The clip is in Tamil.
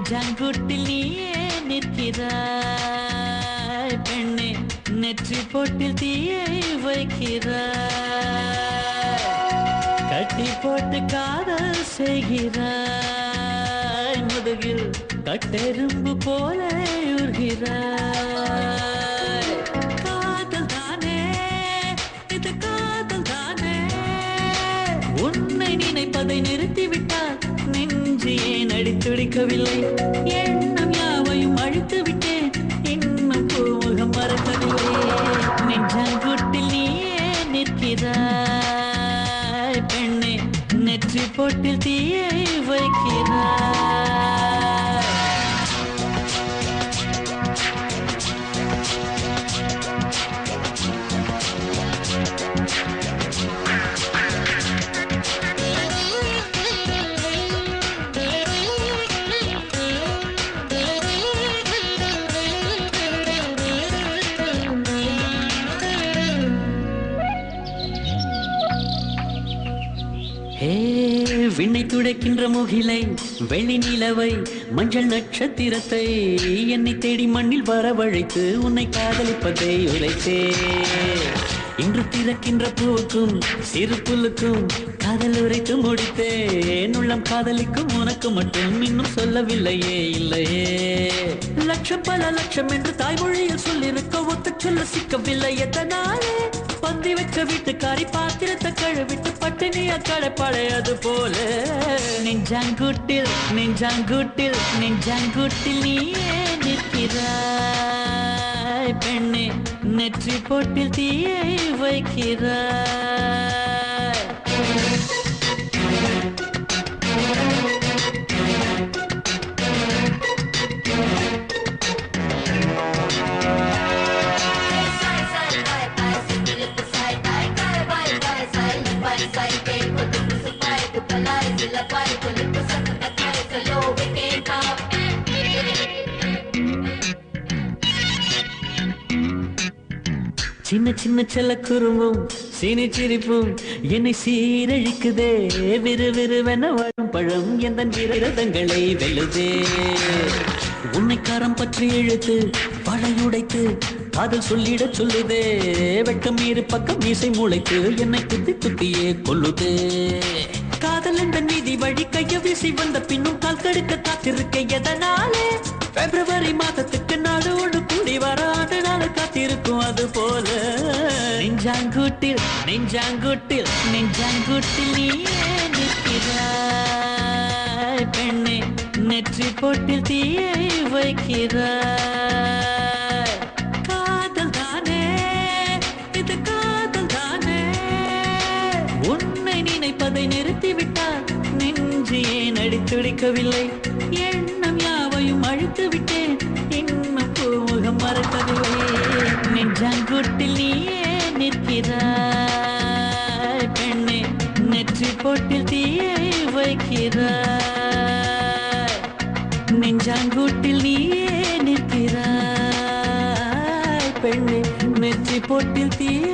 நெஞ்சாங்குட்டில் நீயே நிற்கிறாய் பெண்ணே நெற்றி பொட்டில் தீயை வைக்கிறாய் கட்டி போட்டு காதல் செய்கிறாய் முதுகில் கட்டெரும்பு போல உருகிறாய் காதல் தானே இது காதல் தானே உன்னை நினைப்பதை நிறுத்திவிட்டால் நெஞ்சு ஏன் அடித்துடிக்கவில்லை எண்ணம் யாவையும் அழித்து விட்டேன் இன்னும் பூமுகம் மறக்கவில்லை நெஞ்சாங்குட்டில் நீயே நிற்கிறாய் பெண்ணே நெற்றி போட்டில் தீயை வைக்கிறாய் ஹே விண்ணை துடைக்கின்ற முகிலை வெள்ளி நிலவை மஞ்சள் நட்சத்திரத்தை என்னை தேடி மண்ணில் வரவழைத்து உன்னை காதலிப்பதை உரைத்தே இன்று திறக்கின்ற பூவுக்கும் சிறு புல்லுக்கும் காதல் உரைத்து முடித்தேன் உள்ளம் காதலிக்கும் உனக்கு மட்டும் இன்னும் சொல்லவில்லையே இல்லையே லட்சம் பல லட்சம் என்று தாய்மொழியில் சொல்லிருக்க ஒத்த சொல்ல சிக்கவில்லை எத்தனாலே பந்தி வச்ச வீட்டுக்காரி பாத்திரத்தை கழுவிட்டு பட்டினிய கடைப்படையது போல நெஞ்சாங்குட்டில் நெஞ்சாங்குட்டில் நெஞ்சாங்குட்டில் நீயே நிற்கிறாய் பெண்ணே நெற்றி போட்டில் தீயை வைக்கிறாய் சின்ன சின்ன செல்ல குறும்பும் சீனி சிரிப்பும் என்னை சீரழிக்குதே விறு விறுவென வரும் பழம் எந்த விரதங்களை வெல்லுதே உன்னை கரம் பற்றி இழுத்து வளையுடைத்து காதல் சொல்லிட சொல்லுதே வெட்கம் மீறி பக்கம் மீசை முளைத்து என்னை குத்தி குத்தியே கொல்லுதே காதல் என்ற நீதி வழி கைய வீசி வந்த பின்னும் கால் கடுக்க காத்திருக்க எதனாலே பிப்ரவரி மாதத்துக்கு நாடு ஒன்று கூடி வர ஆண்டு நாள் காத்திருக்கும் அது போல நெஞ்சாங்குட்டில் நெஞ்சாங்குட்டில் நெஞ்சாங்குட்டில் நீயே நிற்கிறாய் பெண்ணே நெற்றி போட்டில் தீயை வைக்கிறாய் காதல் தானே இது காதல் தானே உன்னை நினைப்பதை நிறுத்திவிட்டால் நெஞ்சு ஏன் அடித்துடிக்கவில்லை எண்ணம் யாவையும் அழித்து விட்டேன் இன்னும் பூமுகம் மறக்கவில்லை நெஞ்சாங்குட்டில் நீயே நிற்கிறாய் பெண்ணே நெற்றி போட்டில் தீயை வைக்கிறாய் நெஞ்சாங்குட்டில் நீயே நிற்கிறாய் பெண்ணே நெற்றி போட்டில் தீயை